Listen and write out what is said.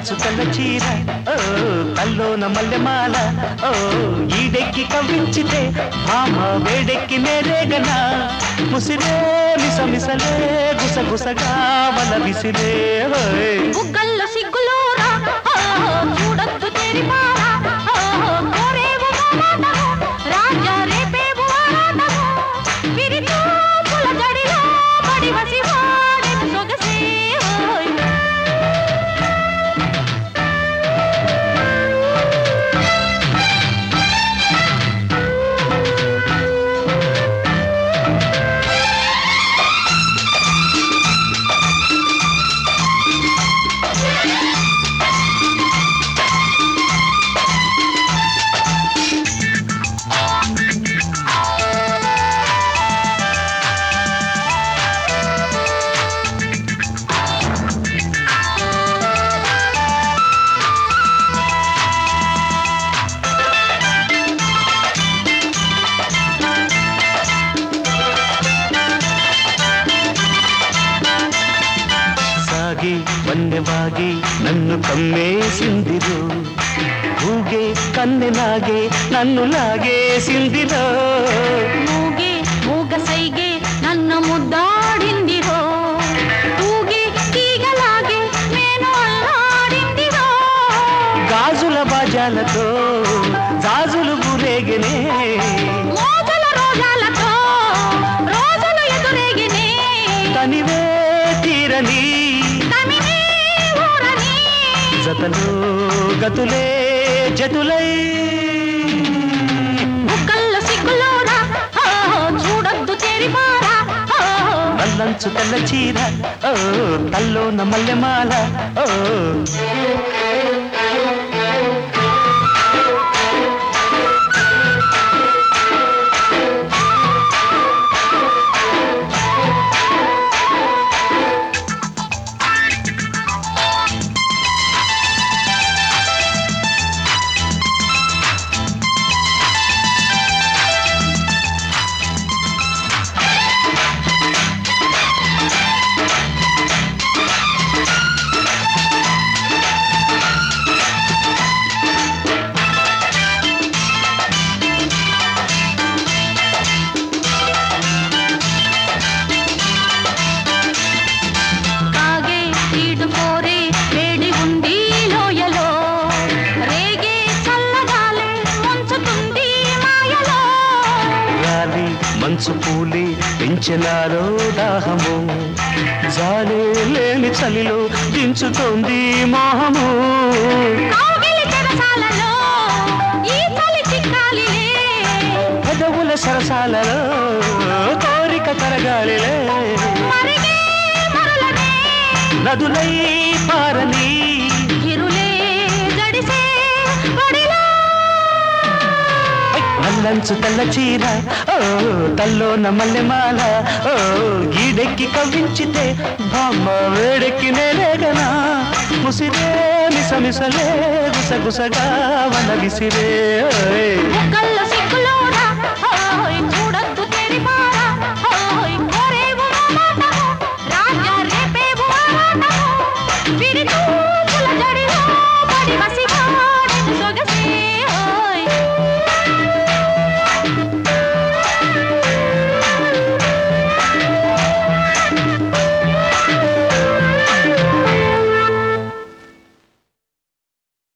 నల్లంచు తెల్ల చీర ఓ కల్లోన మల్లెమాల ఓ ఈడెక్కి కవ్వించితే మామ వేడెక్కి నేరేగనా ముసిరే మిస మిసలే గుస గుసగా వల విసిరే ఓయ్. బుగ్గల్లో సిగ్గులోరా చూడొద్దు తెరిపారా కోరేవు మాటము రాజా రేపేవు ఆరాటము విరితో పుల జడిలో పడి వసి వాడెను సొగసే ఓయ్. సాగి వన్యವಾಗಿ నన్ను కమ్మేసిందిరు ఊగే కన్నెలాగే నన్ను లాగేసిందిరో మూగే మూగ సైగే నన్ను ముద్దాడిందిరో తూగే తీగలాగే నేను అల్లాడిందిరో గాజుల బాజాలతో గాజులు గురేగనే మోజుల రోజాలతో రోజులు ఎదురేగినే తనివే తీరని తమినే ఊరని జతలో గతులే జతులై బుగ్గల్లో సిగ్గులోరా ఆ, చూడొద్దు తెరిపారా ఆ, నల్లంచు తెల్ల చీర ఓ తల్లోన మల్లెమాల ఓ కాగే ఈడు కోరే వేడి ఉంది లోయలో రేగే చల్లగాలే ముంచుతుంది మాయలో గాలి మంచు పూలి పెంచినారో దాహము జాలే లేని చలిలో దించుతోంది మోహము కౌగిలి చెరసాలలో ఈ చలి చిక్కాలిలే పెదవుల సరసాలలో కోరిక కరగాలిలే మరిగే మరలనే నదులై పారని ఇరులే జడిసే పడిలో నల్లంచు తెల్ల చీర ఓ తల్లోన మల్లెమాల ఓ గీడెక్కి కవ్వించితే బామ్మ వేడెక్కి నేరేగనా ముసిరే మిసమిసలే గుసగుసగా వల విసిరే ఓయ్. బుగ్గల్లో